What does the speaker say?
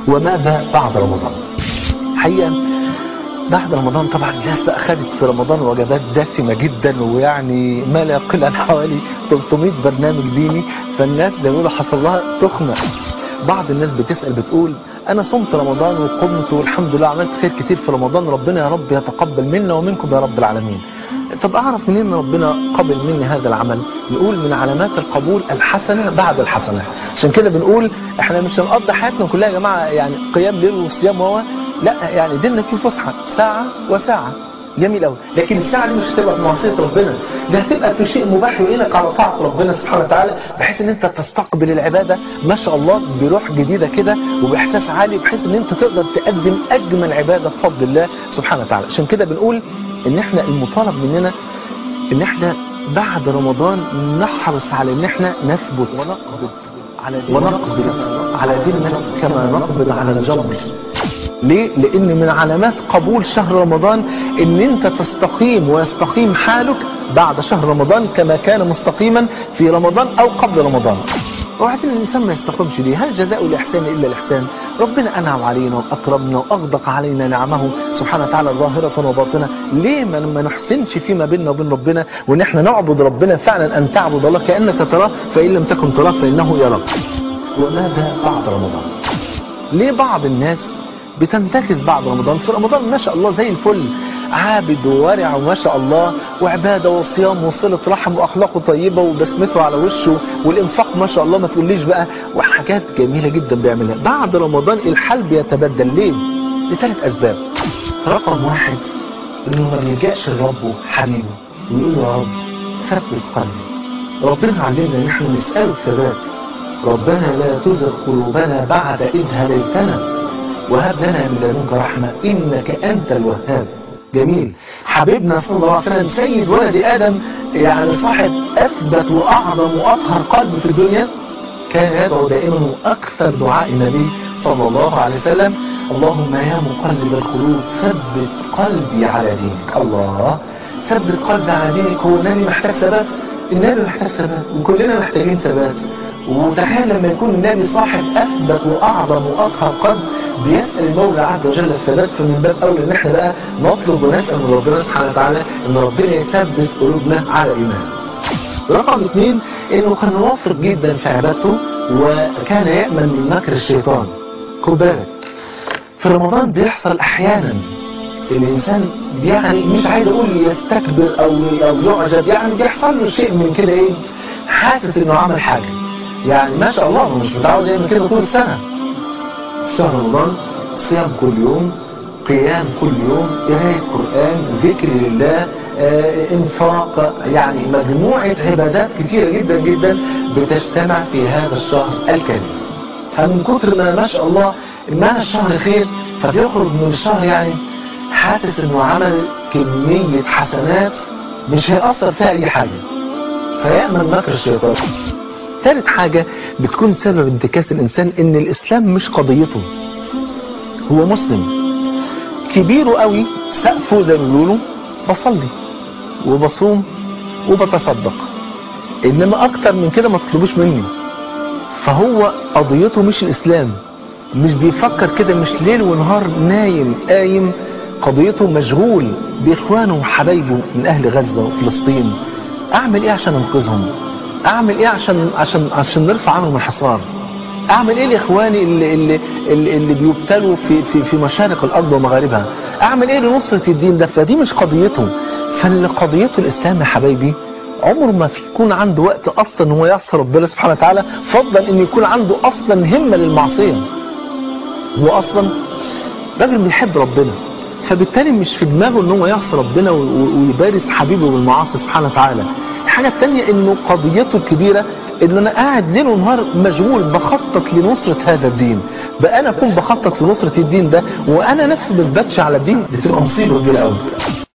وماذا بعد رمضان حقيقة بعد رمضان طبعا الناس بقى خدت في رمضان وجبات دسمة جدا ويعني ما لا يقل عن حوالي 300 برنامج ديني فالناس زي ما بيقولوا حصل لها تخمة بعض الناس بتسأل بتقول انا صمت رمضان وقمت والحمد لله عملت خير كتير في رمضان ربنا يا رب يتقبل منا ومنكم يا رب العالمين طب اعرف منين ان ربنا قبل مني هذا العمل نقول من علامات القبول الحسنة بعد الحسنة عشان كده بنقول احنا مش هنقضي حياتنا كلها يا جماعة يعني قيام ليل وصيام وهو لا يعني ديننا فيه فسحة ساعة وساعة جميل قوي لكن الساعة دي مش هتبقى في معصية ربنا ده هتبقى في شيء مباح يعينك على طاعة ربنا سبحانه وتعالى بحيث ان انت تستقبل العبادة ما شاء الله بروح جديدة كده وبإحساس عالي بحيث ان انت تقدر تقدم اجمل عبادة بفضل الله سبحانه وتعالى عشان كده بنقول ان احنا المطالب مننا ان احنا بعد رمضان نحرص على ان احنا نثبت ونقبض على ونقبض على ديننا كما نقبض على الجمر ليه؟ لان من علامات قبول شهر رمضان ان انت تستقيم ويستقيم حالك بعد شهر رمضان كما كان مستقيما في رمضان او قبل رمضان وبعدين الانسان ما يستقيمش ليه هل جزاء الاحسان الا الاحسان ربنا انعم علينا واكرمنا واغدق علينا نعمه سبحانه وتعالى ظاهره وباطنه ليه ما ما نحسنش فيما بيننا وبين ربنا وان احنا نعبد ربنا فعلا ان تعبد الله كانك تراه فان لم تكن تراه فانه يراك وماذا بعد رمضان ليه بعض الناس بتنتكس بعد رمضان في رمضان ما شاء الله زي الفل عابد وورع وما شاء الله وعبادة وصيام وصلة رحم وأخلاقه طيبة وبسمته على وشه والإنفاق ما شاء الله ما تقوليش بقى وحاجات جميلة جدا بيعملها بعد رمضان الحال بيتبدل ليه؟ لثلاث أسباب رقم واحد إنه ما بيلجأش لربه حبيبه ويقول له يا رب ثبت قلبي ربنا علمنا إن احنا نسأله الثبات ربنا لا تزغ قلوبنا بعد إذ هديتنا وهب لنا من لدنك رحمة إنك أنت الوهاب جميل حبيبنا صلى الله عليه وسلم سيد ولد آدم يعني صاحب أثبت وأعظم وأطهر قلب في الدنيا كان يدعو دائما وأكثر دعاء النبي صلى الله عليه وسلم اللهم يا مقلب القلوب ثبت قلبي على دينك الله ثبت قلبي على دينك هو النبي محتاج ثبات النبي محتاج ثبات وكلنا محتاجين ثبات وتخيل لما يكون النبي صاحب أثبت وأعظم وأطهر قلب بيسأل المولى عز وجل الثبات فمن باب أولى إن احنا بقى نطلب ونسأل من ربنا سبحانه وتعالى إن ربنا يثبت قلوبنا على الإيمان. رقم اثنين إنه كان واثق جدا في عبادته وكان يأمن من مكر الشيطان. خد بالك في رمضان بيحصل أحيانا الإنسان يعني مش عايز أقول يستكبر أو أو يعجب يعني بيحصل له شيء من كده إيه حاسس إنه عمل حاجة. يعني ما شاء الله مش متعود يعمل كده طول السنة في شهر رمضان صيام كل يوم قيام كل يوم قراءة قرآن ذكر لله آه، انفاق يعني مجموعة عبادات كثيرة جدا جدا بتجتمع في هذا الشهر الكريم فمن كتر ما ما شاء الله ما الشهر خير فبيخرج من الشهر يعني حاسس انه عمل كمية حسنات مش هيأثر فيها اي حاجة فيأمن مكر الشيطان ثالث حاجة بتكون سبب انتكاس الإنسان إن الإسلام مش قضيته هو مسلم كبيره قوي سقفه زي ما بيقولوا بصلي وبصوم وبتصدق إنما أكتر من كده ما تطلبوش مني فهو قضيته مش الإسلام مش بيفكر كده مش ليل ونهار نايم قايم قضيته مشغول بإخوانه وحبايبه من أهل غزة وفلسطين أعمل إيه عشان أنقذهم اعمل ايه عشان عشان عشان نرفع عنهم الحصار اعمل ايه لاخواني اللي اللي اللي, اللي بيبتلوا في في في مشارق الارض ومغاربها اعمل ايه لنصرة الدين ده فدي مش قضيته فاللي قضيته الاسلام يا حبايبي عمره ما في يكون عنده وقت اصلا هو يعصي ربنا سبحانه وتعالى فضلا ان يكون عنده اصلا همة للمعصية هو اصلا راجل بيحب ربنا فبالتالي مش في دماغه ان هو يعصي ربنا ويبارز حبيبه بالمعاصي سبحانه وتعالى الحاجة التانية انه قضيته الكبيرة ان انا قاعد ليل ونهار مشغول بخطط لنصرة هذا الدين بقى انا اكون بخطط لنصرة الدين ده وانا نفسي بثبتش على الدين دي تبقى مصيبة كبيرة قوي